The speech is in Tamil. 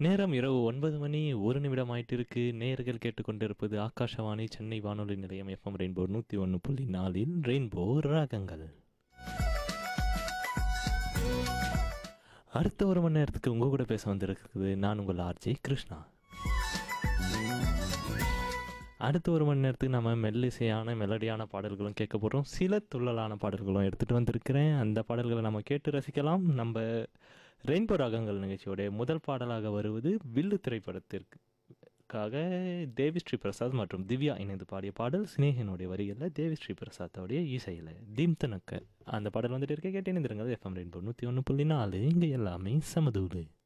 நேரம் இரவு ஒன்பது மணி ஒரு நிமிடம் ஆயிட்டு இருக்கு நேர்கள் கேட்டுக்கொண்டிருப்பது ஆகாஷவாணி சென்னை வானொலி நிலையம் எஃப்எம் ரெயின்போ நூற்றி ஒன்று புள்ளி நாலில் ரெயின்போ ராகங்கள் அடுத்த ஒரு மணி நேரத்துக்கு உங்க கூட பேச வந்திருக்குது நான் உங்கள் ஆர்ஜே கிருஷ்ணா அடுத்த ஒரு மணி நேரத்துக்கு நம்ம மெல்லிசையான மெலடியான பாடல்களும் கேட்க போகிறோம் சில துள்ளலான பாடல்களும் எடுத்துகிட்டு வந்திருக்கிறேன் அந்த பாடல்களை நம்ம கேட்டு ரசிக்கலாம் நம்ம ரெயின்போ ராகங்கள் நிகழ்ச்சியோடைய முதல் பாடலாக வருவது வில்லு திரைப்படத்திற்காக தேவிஸ்ரீ பிரசாத் மற்றும் திவ்யா இணைந்து பாடிய பாடல் சினேகனுடைய வரிகளில் தேவிஸ்ரீ பிரசாத்தோடைய இசையில் தீம் தனக்க அந்த பாடல் வந்துட்டு இருக்க கேட்டு இணைந்திருங்கள் எஃப்எம் ரெயின்போ நூற்றி ஒன்று புள்ளி நாலு இங்கே எல்லாமே சமதூது